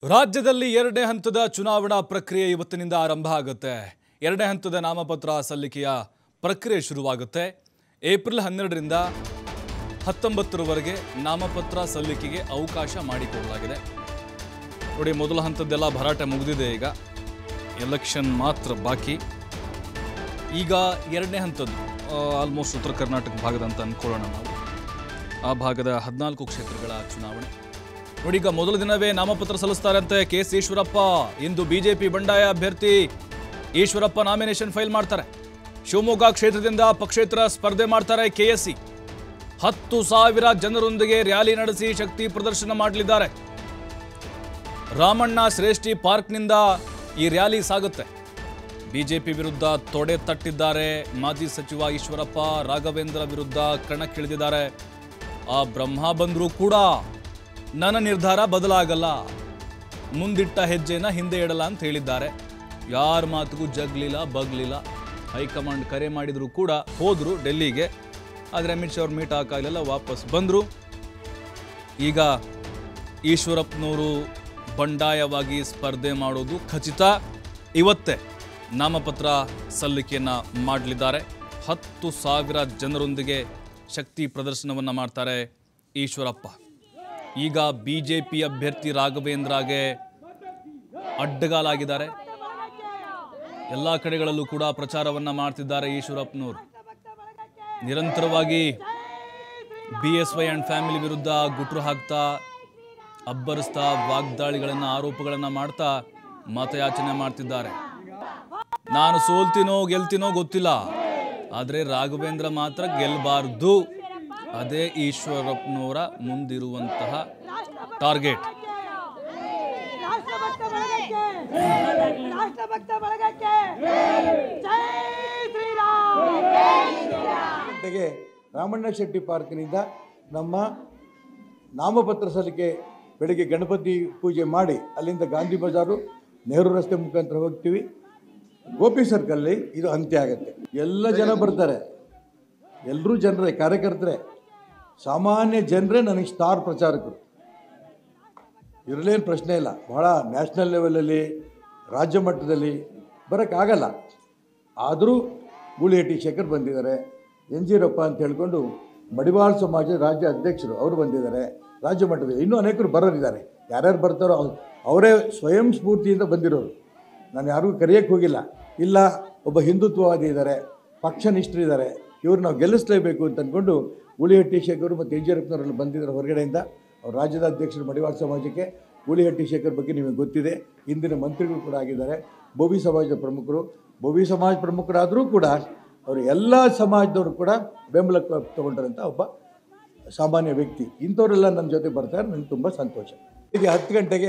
ರಾಜ್ಯದಲ್ಲಿ ಎರಡನೇ ಹಂತದ ಚುನಾವಣಾ ಪ್ರಕ್ರಿಯೆ ಇವತ್ತಿನಿಂದ ಆರಂಭ ಆಗುತ್ತೆ ಎರಡನೇ ಹಂತದ ನಾಮಪತ್ರ ಸಲ್ಲಿಕೆಯ ಪ್ರಕ್ರಿಯೆ ಶುರುವಾಗುತ್ತೆ ಏಪ್ರಿಲ್ ಹನ್ನೆರಡರಿಂದ ಹತ್ತೊಂಬತ್ತರವರೆಗೆ ನಾಮಪತ್ರ ಸಲ್ಲಿಕೆಗೆ ಅವಕಾಶ ಮಾಡಿಕೊಡಲಾಗಿದೆ ನೋಡಿ ಮೊದಲ ಹಂತದ್ದೆಲ್ಲ ಭರಾಟೆ ಮುಗಿದಿದೆ ಈಗ ಎಲೆಕ್ಷನ್ ಮಾತ್ರ ಬಾಕಿ ಈಗ ಎರಡನೇ ಹಂತದ್ದು ಆಲ್ಮೋಸ್ಟ್ ಉತ್ತರ ಕರ್ನಾಟಕ ಭಾಗದಂತ ಅಂದ್ಕೊಳ್ಳೋಣ ನಾವು ಆ ಭಾಗದ ಹದಿನಾಲ್ಕು ಕ್ಷೇತ್ರಗಳ ಚುನಾವಣೆ ನೋಡಿ ಈಗ ಮೊದಲ ದಿನವೇ ನಾಮಪತ್ರ ಸಲ್ಲಿಸ್ತಾರಂತೆ ಕೆ ಎಸ್ ಈಶ್ವರಪ್ಪ ಇಂದು ಬಿಜೆಪಿ ಬಂಡಾಯ ಅಭ್ಯರ್ಥಿ ಈಶ್ವರಪ್ಪ ನಾಮಿನೇಷನ್ ಫೈಲ್ ಮಾಡ್ತಾರೆ ಶಿವಮೊಗ್ಗ ಕ್ಷೇತ್ರದಿಂದ ಪಕ್ಷೇತರ ಸ್ಪರ್ಧೆ ಮಾಡ್ತಾರೆ ಕೆಎಸ್ಸಿ ಹತ್ತು ಸಾವಿರ ಜನರೊಂದಿಗೆ ರ್ಯಾಲಿ ನಡೆಸಿ ಶಕ್ತಿ ಪ್ರದರ್ಶನ ಮಾಡಲಿದ್ದಾರೆ ರಾಮಣ್ಣ ಶ್ರೇಷ್ಠಿ ಪಾರ್ಕ್ನಿಂದ ಈ ರ್ಯಾಲಿ ಸಾಗುತ್ತೆ ಬಿಜೆಪಿ ವಿರುದ್ಧ ತೊಡೆ ತಟ್ಟಿದ್ದಾರೆ ಮಾಜಿ ಸಚಿವ ಈಶ್ವರಪ್ಪ ರಾಘವೇಂದ್ರ ವಿರುದ್ಧ ಕಣಕ್ಕಿಳಿದಿದ್ದಾರೆ ಆ ಬ್ರಹ್ಮ ಬಂದರೂ ಕೂಡ ನನ್ನ ನಿರ್ಧಾರ ಬದಲಾಗಲ್ಲ ಮುಂದಿಟ್ಟ ಹೆಜ್ಜೆನ ಹಿಂದೆ ಇಡಲ್ಲ ಅಂತ ಹೇಳಿದ್ದಾರೆ ಯಾರ ಮಾತಿಗೂ ಜಗ್ಲಿಲ್ಲ ಬಗ್ಲಿಲ್ಲ ಹೈಕಮಾಂಡ್ ಕರೆ ಮಾಡಿದ್ರು ಕೂಡ ಹೋದ್ರು ಡೆಲ್ಲಿಗೆ ಆದರೆ ಅಮಿತ್ ಶಾ ಅವ್ರು ಮೀಟ್ ಹಾಕಾಗಲಿಲ್ಲ ವಾಪಸ್ ಬಂದರು ಈಗ ಈಶ್ವರಪ್ಪನವರು ಬಂಡಾಯವಾಗಿ ಸ್ಪರ್ಧೆ ಮಾಡೋದು ಖಚಿತ ಇವತ್ತೇ ನಾಮಪತ್ರ ಸಲ್ಲಿಕೆಯನ್ನು ಮಾಡಲಿದ್ದಾರೆ ಹತ್ತು ಸಾವಿರ ಜನರೊಂದಿಗೆ ಶಕ್ತಿ ಪ್ರದರ್ಶನವನ್ನು ಮಾಡ್ತಾರೆ ಈಶ್ವರಪ್ಪ ಈಗ ಬಿ ಜೆ ಪಿ ಅಭ್ಯರ್ಥಿ ರಾಘವೇಂದ್ರಗೆ ಅಡ್ಡಗಾಲಾಗಿದ್ದಾರೆ ಎಲ್ಲ ಕಡೆಗಳಲ್ಲೂ ಕೂಡ ಪ್ರಚಾರವನ್ನು ಮಾಡ್ತಿದ್ದಾರೆ ಈಶ್ವರಪ್ಪನವರು ನಿರಂತರವಾಗಿ B S Y and family ವಿರುದ್ಧ ಗುಟ್ರು ಹಾಕ್ತಾ ಅಬ್ಬರಿಸ್ತಾ ವಾಗ್ದಾಳಿಗಳನ್ನು ಆರೋಪಗಳನ್ನು ಮಾಡ್ತಾ ಮತಯಾಚನೆ ಮಾಡ್ತಿದ್ದಾರೆ ನಾನು ಸೋಲ್ತೀನೋ ಗೆಲ್ತೀನೋ ಗೊತ್ತಿಲ್ಲ ಆದರೆ ರಾಘವೇಂದ್ರ ಮಾತ್ರ ಗೆಲ್ಲಬಾರ್ದು ಅದೇ ಈಶ್ವರಪ್ಪನವರ ಮುಂದಿರುವಂತಹ ಟಾರ್ಗೆಟ್ ರಾಷ್ಟ್ರಭಕ್ತ ಬಳಗಕ್ಕೆ ರಾಷ್ಟ್ರಭಕ್ತ ಬಳಗಕ್ಕೆ ಜೈ ಶ್ರೀರಾಮ್ ಗಂಟೆಗೆ ರಾಮಣ್ಣ ಶೆಟ್ಟಿ ಪಾರ್ಕಿನಿಂದ ನಮ್ಮ ನಾಮಪತ್ರ ಸಲ್ಲಿಕೆ ಬೆಳಿಗ್ಗೆ ಗಣಪತಿ ಪೂಜೆ ಮಾಡಿ ಅಲ್ಲಿಂದ ಗಾಂಧಿ ಬಜಾರು ನೆಹರು ರಸ್ತೆ ಮುಖಾಂತರ ಹೋಗ್ತೀವಿ ಗೋಪಿ ಸರ್ಕಲ್ಲಿ ಇದು ಅಂತ್ಯ ಆಗುತ್ತೆ ಎಲ್ಲ ಜನ ಬರ್ತಾರೆ ಎಲ್ಲರೂ ಜನರೇ ಕಾರ್ಯಕರ್ತರೇ ಸಾಮಾನ್ಯ ಜನರೇ ನನಗೆ ಸ್ಟಾರ್ ಪ್ರಚಾರಕರು ಇರಲೇನು ಪ್ರಶ್ನೆ ಇಲ್ಲ ಬಹಳ ನ್ಯಾಷನಲ್ ಲೆವೆಲಲ್ಲಿ ರಾಜ್ಯ ಮಟ್ಟದಲ್ಲಿ ಬರೋಕ್ಕಾಗಲ್ಲ ಆದರೂ ಗೂಳಿಹಟ್ಟಿ ಶೇಖರ್ ಬಂದಿದ್ದಾರೆ ಎನ್ ಜಿರಪ್ಪ ಅಂತ ಹೇಳ್ಕೊಂಡು ಮಡಿವಾಳ ಸಮಾಜದ ರಾಜ್ಯ ಅಧ್ಯಕ್ಷರು ಅವರು ಬಂದಿದ್ದಾರೆ ರಾಜ್ಯ ಮಟ್ಟದಲ್ಲಿ ಇನ್ನೂ ಅನೇಕರು ಬರೋರಿದ್ದಾರೆ ಯಾರ್ಯಾರು ಬರ್ತಾರೋ ಅವ್ರು- ಅವರೇ ಸ್ವಯಂ ಸ್ಫೂರ್ತಿಯಿಂದ ಬಂದಿರೋರು ನಾನು ಯಾರಿಗೂ ಕರೆಯೋಕ್ಕೆ ಹೋಗಿಲ್ಲ ಇಲ್ಲ ಒಬ್ಬ ಹಿಂದುತ್ವವಾದಿ ಇದ್ದಾರೆ ಪಕ್ಷನಿಷ್ಠರಿದ್ದಾರೆ ಇವ್ರು ನಾವು ಗೆಲ್ಲಿಸಲೇಬೇಕು ಅಂತ ಅಂದ್ಕೊಂಡು ಗೂಳಿಹಟ್ಟಿ ಶೇಖರ್ ಮತ್ತು ಯಡಿಯೂರಪ್ಪನವರೆಲ್ಲ ಬಂದಿದ್ದಾರೆ ಹೊರಗಡೆಯಿಂದ ಅವ್ರು ರಾಜ್ಯದ ಅಧ್ಯಕ್ಷರು ಮಡಿವಾಳ ಸಮಾಜಕ್ಕೆ ಗೂಳಿಹಟ್ಟಿ ಶೇಖರ್ ಬಗ್ಗೆ ನಿಮಗೆ ಗೊತ್ತಿದೆ ಇಂದಿನ ಮಂತ್ರಿಗಳು ಕೂಡ ಆಗಿದ್ದಾರೆ ಬೋವಿ ಸಮಾಜದ ಪ್ರಮುಖರು ಬೋವಿ ಸಮಾಜ ಪ್ರಮುಖರಾದರೂ ಕೂಡ ಅವರು ಎಲ್ಲ ಸಮಾಜದವರು ಕೂಡ ಬೆಂಬಲ ತಗೊಂಡರಂಥ ಒಬ್ಬ ಸಾಮಾನ್ಯ ವ್ಯಕ್ತಿ ಇಂಥವರೆಲ್ಲ ನನ್ನ ಜೊತೆ ಬರ್ತಾರೆ ನನಗೆ ತುಂಬ ಸಂತೋಷ ಈಗ ಹತ್ತು ಗಂಟೆಗೆ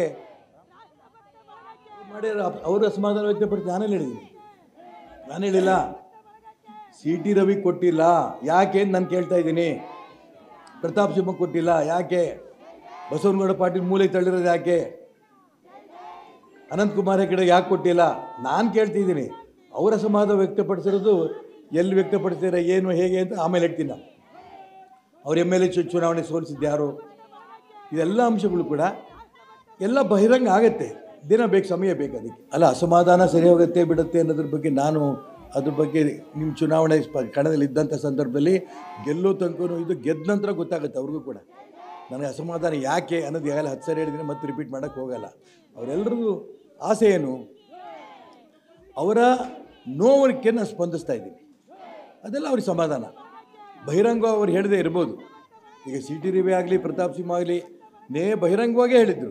ಮಾಡಿ ಅವರ ಅಸಮಾಧಾನ ವ್ಯಕ್ತಪಡಿಸಿ ನಾನೇ ಹೇಳಿದ್ದೀನಿ ನಾನು ಹೇಳಿಲ್ಲ ಸಿ ಟಿ ರವಿ ಕೊಟ್ಟಿಲ್ಲ ಯಾಕೆ ಅಂತ ನಾನು ಕೇಳ್ತಾ ಇದ್ದೀನಿ ಪ್ರತಾಪ್ ಸಿಂಹ ಕೊಟ್ಟಿಲ್ಲ ಯಾಕೆ ಬಸವನಗೌಡ ಪಾಟೀಲ್ ಮೂಲೆ ತಳ್ಳಿರೋದು ಯಾಕೆ ಅನಂತಕುಮಾರ್ ಕಡೆ ಯಾಕೆ ಕೊಟ್ಟಿಲ್ಲ ನಾನು ಕೇಳ್ತಿದ್ದೀನಿ ಅವರ ಅಸಮಾಧಾನ ವ್ಯಕ್ತಪಡಿಸಿರೋದು ಎಲ್ಲಿ ವ್ಯಕ್ತಪಡಿಸ್ತಾರೆ ಏನು ಹೇಗೆ ಅಂತ ಆಮೇಲೆ ಹೇಳ್ತೀನಿ ನಾನು ಅವ್ರ ಎಮ್ ಎಲ್ ಎ ಚುನಾವಣೆ ಸೋಲಿಸಿದ್ದು ಯಾರು ಇದೆಲ್ಲ ಅಂಶಗಳು ಕೂಡ ಎಲ್ಲ ಬಹಿರಂಗ ಆಗತ್ತೆ ದಿನ ಬೇಕು ಸಮಯ ಬೇಕು ಅದಕ್ಕೆ ಅಲ್ಲ ಅಸಮಾಧಾನ ಸರಿ ಹೋಗುತ್ತೆ ಬಿಡುತ್ತೆ ಅನ್ನೋದ್ರ ಬಗ್ಗೆ ನಾನು ಅದ್ರ ಬಗ್ಗೆ ನಿಮ್ಮ ಚುನಾವಣೆ ಸ್ಪ ಕಣದಲ್ಲಿ ಇದ್ದಂಥ ಸಂದರ್ಭದಲ್ಲಿ ಗೆಲ್ಲೋ ತನಕ ಇದು ಗೆದ್ದ ನಂತರ ಗೊತ್ತಾಗುತ್ತೆ ಅವ್ರಿಗೂ ಕೂಡ ನನಗೆ ಅಸಮಾಧಾನ ಯಾಕೆ ಅನ್ನೋದು ಈಗಾಗಲೇ ಹತ್ತು ಸರಿ ಹೇಳಿದ್ದೀನಿ ಮತ್ತೆ ರಿಪೀಟ್ ಮಾಡೋಕ್ಕೆ ಹೋಗಲ್ಲ ಅವರೆಲ್ಲರಿಗೂ ಆಸೆ ಏನು ಅವರ ನೋವಕ್ಕೆ ನಾನು ಸ್ಪಂದಿಸ್ತಾ ಇದ್ದೀನಿ ಅದೆಲ್ಲ ಅವ್ರಿಗೆ ಸಮಾಧಾನ ಬಹಿರಂಗ ಅವ್ರು ಹೇಳದೇ ಇರ್ಬೋದು ಈಗ ಸಿ ಟಿ ರವಿ ಆಗಲಿ ಪ್ರತಾಪ್ ಸಿಂಹ ಆಗಲಿ ನೇ ಬಹಿರಂಗವಾಗೇ ಹೇಳಿದರು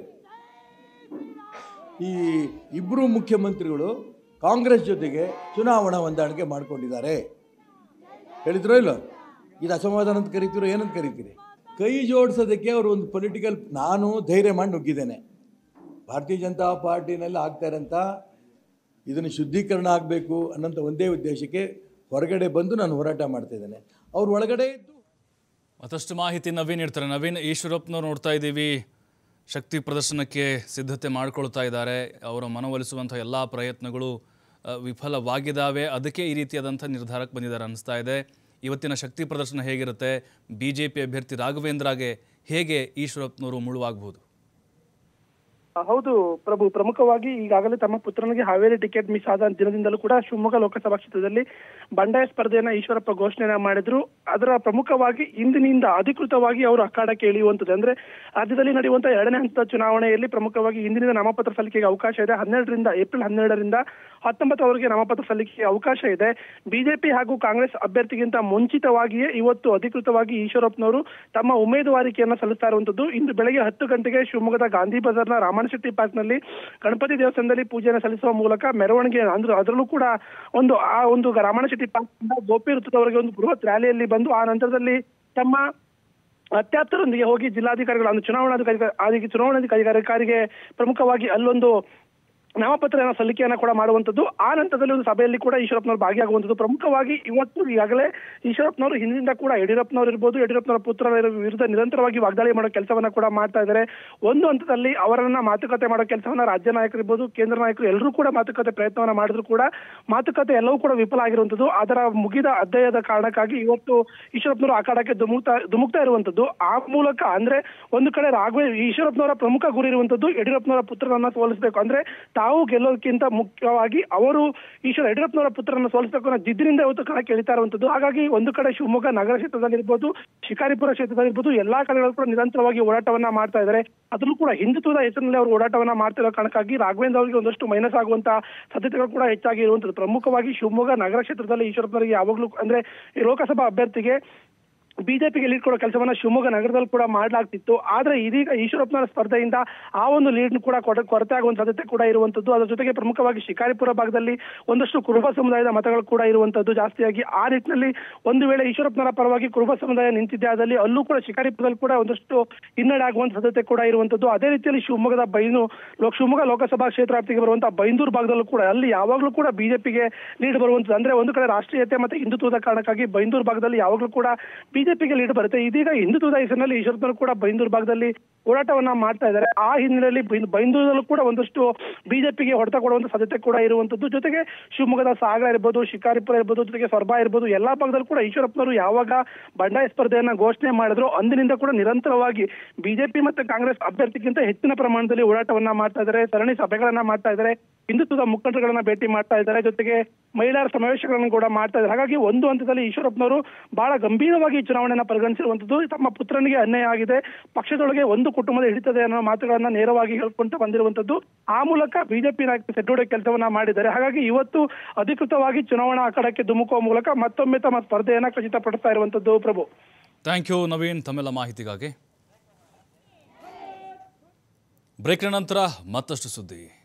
ಈ ಇಬ್ಬರು ಮುಖ್ಯಮಂತ್ರಿಗಳು ಕಾಂಗ್ರೆಸ್ ಜೊತೆಗೆ ಚುನಾವಣಾ ಹೊಂದಾಣಿಕೆ ಮಾಡ್ಕೊಂಡಿದ್ದಾರೆ ಹೇಳಿದ್ರೋ ಇಲ್ಲ ಇದು ಅಸಮಾಧಾನ ಅಂತ ಕರಿತೀರೋ ಏನಂತ ಕರಿತೀರಿ ಕೈ ಜೋಡಿಸೋದಕ್ಕೆ ಅವರು ಒಂದು ಪೊಲಿಟಿಕಲ್ ನಾನು ಧೈರ್ಯ ಮಾಡಿ ನುಗ್ಗಿದ್ದೇನೆ ಭಾರತೀಯ ಜನತಾ ಪಾರ್ಟಿನಲ್ಲಿ ಆಗ್ತಾರಂತ ಇದನ್ನು ಶುದ್ಧೀಕರಣ ಆಗಬೇಕು ಅನ್ನೋಂಥ ಒಂದೇ ಉದ್ದೇಶಕ್ಕೆ ಹೊರಗಡೆ ಬಂದು ನಾನು ಹೋರಾಟ ಮಾಡ್ತಿದ್ದೇನೆ ಅವ್ರು ಒಳಗಡೆ ಇದ್ದು ಮತ್ತಷ್ಟು ಮಾಹಿತಿ ನವೀನ್ ಇರ್ತಾರೆ ನವೀನ್ ಈಶ್ವರಪ್ಪನವ್ರು ನೋಡ್ತಾ ಇದ್ದೀವಿ ಶಕ್ತಿ ಪ್ರದರ್ಶನಕ್ಕೆ ಸಿದ್ಧತೆ ಮಾಡ್ಕೊಳ್ತಾ ಇದ್ದಾರೆ ಅವರ ಮನವೊಲಿಸುವಂಥ ಎಲ್ಲ ಪ್ರಯತ್ನಗಳು ಆ, ವಿಫಲವಾಗಿದ್ದಾವೆ ಅದಕ್ಕೆ ಈ ರೀತಿಯಾದಂಥ ನಿರ್ಧಾರಕ್ಕೆ ಬಂದಿದ್ದಾರೆ ಅನಿಸ್ತಾ ಇದೆ ಇವತ್ತಿನ ಶಕ್ತಿ ಪ್ರದರ್ಶನ ಹೇಗಿರುತ್ತೆ ಬಿ ಜೆ ಪಿ ಅಭ್ಯರ್ಥಿ ರಾಘವೇಂದ್ರಗೆ ಹೇಗೆ ಈಶ್ವರಪ್ಪನವರು ಮುಳುವಾಗಬಹುದು ಹೌದು ಪ್ರಭು ಪ್ರಮುಖವಾಗಿ ಈಗಾಗಲೇ ತಮ್ಮ ಪುತ್ರನಿಗೆ ಹಾವೇರಿ ಟಿಕೆಟ್ ಮಿಸ್ ಆದ ದಿನದಿಂದಲೂ ಕೂಡ ಶಿವಮೊಗ್ಗ ಲೋಕಸಭಾ ಕ್ಷೇತ್ರದಲ್ಲಿ ಬಂಡಾಯ ಸ್ಪರ್ಧೆಯನ್ನ ಈಶ್ವರಪ್ಪ ಘೋಷಣೆಯನ್ನ ಮಾಡಿದ್ರು ಅದರ ಪ್ರಮುಖವಾಗಿ ಇಂದಿನಿಂದ ಅಧಿಕೃತವಾಗಿ ಅವರು ಅಖಾಡಕ್ಕೆ ಇಳಿಯುವಂತದ್ದು ಅಂದ್ರೆ ರಾಜ್ಯದಲ್ಲಿ ನಡೆಯುವಂತಹ ಎರಡನೇ ಹಂತದ ಚುನಾವಣೆಯಲ್ಲಿ ಪ್ರಮುಖವಾಗಿ ಇಂದಿನಿಂದ ನಾಮಪತ್ರ ಸಲ್ಲಿಕೆಗೆ ಅವಕಾಶ ಇದೆ ಹನ್ನೆರಡರಿಂದ ಏಪ್ರಿಲ್ ಹನ್ನೆರಡರಿಂದ ಹತ್ತೊಂಬತ್ತರವರೆಗೆ ನಾಮಪತ್ರ ಸಲ್ಲಿಕೆಗೆ ಅವಕಾಶ ಇದೆ ಬಿಜೆಪಿ ಹಾಗೂ ಕಾಂಗ್ರೆಸ್ ಅಭ್ಯರ್ಥಿಗಿಂತ ಮುಂಚಿತವಾಗಿಯೇ ಇವತ್ತು ಅಧಿಕೃತವಾಗಿ ಈಶ್ವರಪ್ಪನವರು ತಮ್ಮ ಉಮೇದುವಾರಿಕೆಯನ್ನ ಸಲ್ಲಿಸ್ತಾ ಇರುವಂತದ್ದು ಇಂದು ಬೆಳಗ್ಗೆ ಹತ್ತು ಗಂಟೆಗೆ ಶಿವಮೊಗ್ಗದ ಗಾಂಧಿ ಬಜಾರ್ನ ರಾಮನಶೆಟ್ಟಿ ಪಾರ್ಕ್ನಲ್ಲಿ ಗಣಪತಿ ದೇವಸ್ಥಾನದಲ್ಲಿ ಪೂಜೆಯನ್ನು ಸಲ್ಲಿಸುವ ಮೂಲಕ ಮೆರವಣಿಗೆ ಅಂದ್ರೆ ಅದರಲ್ಲೂ ಕೂಡ ಒಂದು ಆ ಒಂದು ರಾಮನಶೆಟ್ಟಿ ಪಾರ್ಕ್ ಗೋಪಿ ವೃತ್ತದವರೆಗೆ ಒಂದು ಬೃಹತ್ ರ್ಯಾಲಿಯಲ್ಲಿ ಬಂದು ಆ ನಂತರದಲ್ಲಿ ತಮ್ಮ ಅತ್ಯಾಪ್ತರೊಂದಿಗೆ ಹೋಗಿ ಜಿಲ್ಲಾಧಿಕಾರಿಗಳು ಅಂದ್ರೆ ಚುನಾವಣಾಧಿಕಾರಿ ಚುನಾವಣಾಧಿಕಾರಿಗೆ ಪ್ರಮುಖವಾಗಿ ಅಲ್ಲೊಂದು ನಾಮಪತ್ರ ಸಲ್ಲಿಕೆಯನ್ನ ಕೂಡ ಮಾಡುವಂತದ್ದು ಆ ನಂತರದಲ್ಲಿ ಒಂದು ಸಭೆಯಲ್ಲಿ ಕೂಡ ಈಶ್ವರಪ್ಪನವರು ಭಾಗಿಯಾಗುವಂತದ್ದು ಪ್ರಮುಖವಾಗಿ ಇವತ್ತು ಈಗಾಗಲೇ ಈಶ್ವರಪ್ಪನವರು ಹಿಂದಿನಿಂದ ಕೂಡ ಯಡಿಯೂರಪ್ಪನವರು ಇರ್ಬೋದು ಯಡಿಯೂರಪ್ಪನವರ ಪುತ್ರರ ವಿರುದ್ಧ ನಿರಂತರವಾಗಿ ವಾಗ್ದಾಳಿ ಮಾಡೋ ಕೆಲಸವನ್ನ ಕೂಡ ಮಾಡ್ತಾ ಇದ್ದಾರೆ ಒಂದು ಹಂತದಲ್ಲಿ ಅವರನ್ನ ಮಾತುಕತೆ ಮಾಡೋ ಕೆಲಸವನ್ನ ರಾಜ್ಯ ನಾಯಕರು ಇರ್ಬೋದು ಕೇಂದ್ರ ನಾಯಕರು ಎಲ್ಲರೂ ಕೂಡ ಮಾತುಕತೆ ಪ್ರಯತ್ನವನ್ನ ಮಾಡಿದ್ರು ಕೂಡ ಮಾತುಕತೆ ಎಲ್ಲವೂ ಕೂಡ ವಿಫಲ ಆಗಿರುವಂತದ್ದು ಅದರ ಮುಗಿದ ಅಧ್ಯಾಯದ ಕಾರಣಕ್ಕಾಗಿ ಇವತ್ತು ಈಶ್ವರಪ್ಪನವರು ಅಖಾಡಕ್ಕೆ ಧುಮುಕ್ತಾ ಧುಮುಕ್ತಾ ಇರುವಂತದ್ದು ಆ ಮೂಲಕ ಅಂದ್ರೆ ಒಂದು ಕಡೆ ರಾಘವ ಈಶ್ವರಪ್ಪನವರ ಪ್ರಮುಖ ಗುರಿ ಇರುವಂತದ್ದು ಯಡಿಯೂರಪ್ಪನವರ ಪುತ್ರರನ್ನ ಸೋಲಿಸಬೇಕು ಅಂದ್ರೆ ತಾವು ಗೆಲ್ಲೋದಕ್ಕಿಂತ ಮುಖ್ಯವಾಗಿ ಅವರು ಈಶ್ವರ ಯಡಿಯೂರಪ್ಪನವರ ಪುತ್ರರನ್ನು ಸೋಲಿಸಬೇಕು ಅನ್ನೋ ಜಿದ್ದಿನಿಂದ ಇವತ್ತು ಕಣಕ್ಕೆ ಇಳಿತಾ ಇರುವಂತದ್ದು ಹಾಗಾಗಿ ಒಂದು ಕಡೆ ಶಿವಮೊಗ್ಗ ನಗರ ಕ್ಷೇತ್ರದಲ್ಲಿರ್ಬೋದು ಶಿಕಾರಿಪುರ ಕ್ಷೇತ್ರದಲ್ಲಿರ್ಬೋದು ಎಲ್ಲಾ ಕಡೆಗಳು ಕೂಡ ನಿರಂತರವಾಗಿ ಓಡಾಟವನ್ನ ಮಾಡ್ತಾ ಇದ್ದಾರೆ ಅದರಲ್ಲೂ ಕೂಡ ಹಿಂದುತ್ವದ ಹೆಸರಿನಲ್ಲಿ ಅವರು ಓಡಾಟವನ್ನ ಮಾಡ್ತಿರೋ ಕಾರಣಕ್ಕಾಗಿ ರಾಘವೇಂದ್ರ ಅವರಿಗೆ ಒಂದಷ್ಟು ಮೈನಸ್ ಆಗುವಂತ ಸಾಧ್ಯತೆಗಳು ಕೂಡ ಹೆಚ್ಚಾಗಿ ಇರುವಂತದ್ದು ಪ್ರಮುಖವಾಗಿ ಶಿವಮೊಗ್ಗ ನಗರ ಕ್ಷೇತ್ರದಲ್ಲಿ ಈಶ್ವರಪ್ಪನವರಿಗೆ ಯಾವಾಗಲೂ ಅಂದ್ರೆ ಈ ಲೋಕಸಭಾ ಅಭ್ಯರ್ಥಿಗೆ ಬಿಜೆಪಿಗೆ ಲೀಡ್ ಕೊಡೋ ಕೆಲಸವನ್ನ ಶಿವಮೊಗ್ಗ ನಗರದಲ್ಲಿ ಕೂಡ ಮಾಡಲಾಗ್ತಿತ್ತು ಆದ್ರೆ ಇದೀಗ ಈಶ್ವರಪ್ಪನವರ ಸ್ಪರ್ಧೆಯಿಂದ ಆ ಒಂದು ಲೀಡ್ ಕೂಡ ಕೊಡ- ಕೊರತೆ ಆಗುವಂತ ಸಾಧ್ಯತೆ ಕೂಡ ಇರುವಂತದ್ದು ಅದರ ಜೊತೆಗೆ ಪ್ರಮುಖವಾಗಿ ಶಿಕಾರಿಪುರ ಭಾಗದಲ್ಲಿ ಒಂದಷ್ಟು ಕುರುಬ ಸಮುದಾಯದ ಮತಗಳು ಕೂಡ ಇರುವಂತದ್ದು ಜಾಸ್ತಿಯಾಗಿ ಆ ನಿಟ್ಟಿನಲ್ಲಿ ಒಂದು ವೇಳೆ ಈಶ್ವರಪ್ಪನವರ ಪರವಾಗಿ ಕುರುಬ ಸಮುದಾಯ ನಿಂತಿದ್ದೆ ಆದಲ್ಲಿ ಅಲ್ಲೂ ಕೂಡ ಶಿಕಾರಿಪುರದಲ್ಲಿ ಕೂಡ ಒಂದಷ್ಟು ಹಿನ್ನಡೆ ಆಗುವಂತ ಸಾಧ್ಯತೆ ಕೂಡ ಇರುವಂತದ್ದು ಅದೇ ರೀತಿಯಲ್ಲಿ ಶಿವಮೊಗ್ಗದ ಬೈನು ಲೋಕ ಶಿವಮೊಗ್ಗ ಲೋಕಸಭಾ ಕ್ಷೇತ್ರ ವ್ಯಾಪ್ತಿಗೆ ಬರುವಂತಹ ಬೈಂದೂರು ಭಾಗದಲ್ಲೂ ಕೂಡ ಅಲ್ಲಿ ಯಾವಾಗಲೂ ಕೂಡ ಬಿಜೆಪಿಗೆ ಲೀಡ್ ಬರುವಂತದ್ದು ಅಂದ್ರೆ ಒಂದು ಕಡೆ ರಾಷ್ಟ್ರೀಯತೆ ಮತ್ತೆ ಹಿಂದುತ್ವದ ಕಾರಣಕ್ಕಾಗಿ ಬೈಂದೂರು ಭಾಗದಲ್ಲಿ ಯಾವಾಗಲೂ ಕೂಡ ಬಿಜೆಪಿಗೆ ಲೀಡ್ ಬರುತ್ತೆ ಇದೀಗ ಹಿಂದುತ್ವದ ಹೆಸರಿನಲ್ಲಿ ಈಶ್ವರಪ್ಪನವರು ಕೂಡ ಬೈಂದೂರು ಭಾಗದಲ್ಲಿ ಹೋರಾಟವನ್ನ ಮಾಡ್ತಾ ಇದ್ದಾರೆ ಆ ಹಿನ್ನೆಲೆಯಲ್ಲಿ ಬೈಂದ್- ಬೈಂದೂರಲ್ಲೂ ಕೂಡ ಒಂದಷ್ಟು ಬಿಜೆಪಿಗೆ ಹೊಡೆತ ಕೊಡುವಂತ ಸಾಧ್ಯತೆ ಕೂಡ ಇರುವಂತದ್ದು ಜೊತೆಗೆ ಶಿವಮೊಗ್ಗದ ಸಾಗರ ಇರ್ಬೋದು ಶಿಕಾರಿಪುರ ಇರ್ಬೋದು ಜೊತೆಗೆ ಸೊರಬ ಇರ್ಬೋದು ಎಲ್ಲಾ ಭಾಗದಲ್ಲೂ ಕೂಡ ಈಶ್ವರಪ್ಪನವರು ಯಾವಾಗ ಬಂಡಾಯ ಸ್ಪರ್ಧೆಯನ್ನ ಘೋಷಣೆ ಮಾಡಿದ್ರು ಅಂದಿನಿಂದ ಕೂಡ ನಿರಂತರವಾಗಿ ಬಿಜೆಪಿ ಮತ್ತೆ ಕಾಂಗ್ರೆಸ್ ಅಭ್ಯರ್ಥಿಗಿಂತ ಹೆಚ್ಚಿನ ಪ್ರಮಾಣದಲ್ಲಿ ಹೋರಾಟವನ್ನ ಮಾಡ್ತಾ ಇದ್ದಾರೆ ಸರಣಿ ಸಭೆಗಳನ್ನ ಮಾಡ್ತಾ ಇದ್ದಾರೆ ಹಿಂದುತ್ವದ ಮುಖಂಡರುಗಳನ್ನ ಭೇಟಿ ಮಾಡ್ತಾ ಇದ್ದಾರೆ ಜೊತೆಗೆ ಮಹಿಳೆಯರ ಸಮಾವೇಶಗಳನ್ನು ಕೂಡ ಮಾಡ್ತಾ ಇದ್ದಾರೆ ಹಾಗಾಗಿ ಒಂದು ಹಂತದಲ್ಲಿ ಈಶ್ವರಪ್ಪನವರು ಬಹಳ ಗಂಭೀರವಾಗಿ ಈ ಚುನಾವಣೆಯನ್ನ ಪರಿಗಣಿಸಿರುವಂತದ್ದು ತಮ್ಮ ಪುತ್ರನಿಗೆ ಅನ್ಯಾಯ ಆಗಿದೆ ಪಕ್ಷದೊಳಗೆ ಒಂದು ಕುಟುಂಬದ ಹಿಡಿತದೆ ಅನ್ನೋ ಮಾತುಗಳನ್ನ ನೇರವಾಗಿ ಹೇಳ್ಕೊಂತ ಬಂದಿರುವಂತದ್ದು ಆ ಮೂಲಕ ಬಿಜೆಪಿ ನಾಯಕರು ಸೆಡ್ಡೋಡೆ ಕೆಲಸವನ್ನ ಮಾಡಿದ್ದಾರೆ ಹಾಗಾಗಿ ಇವತ್ತು ಅಧಿಕೃತವಾಗಿ ಚುನಾವಣಾ ಅಖಾಡಕ್ಕೆ ಧುಮುಕುವ ಮೂಲಕ ಮತ್ತೊಮ್ಮೆ ತಮ್ಮ ಸ್ಪರ್ಧೆಯನ್ನ ಖಚಿತಪಡಿಸ್ತಾ ಇರುವಂತದ್ದು ಪ್ರಭು ಥ್ಯಾಂಕ್ ಯು ನವೀನ್ ತಮ್ಮೆಲ್ಲ ಮಾಹಿತಿಗಾಗಿ ಬ್ರೇಕ್ನ ನಂತರ ಮತ್ತಷ್ಟು ಸುದ್ದಿ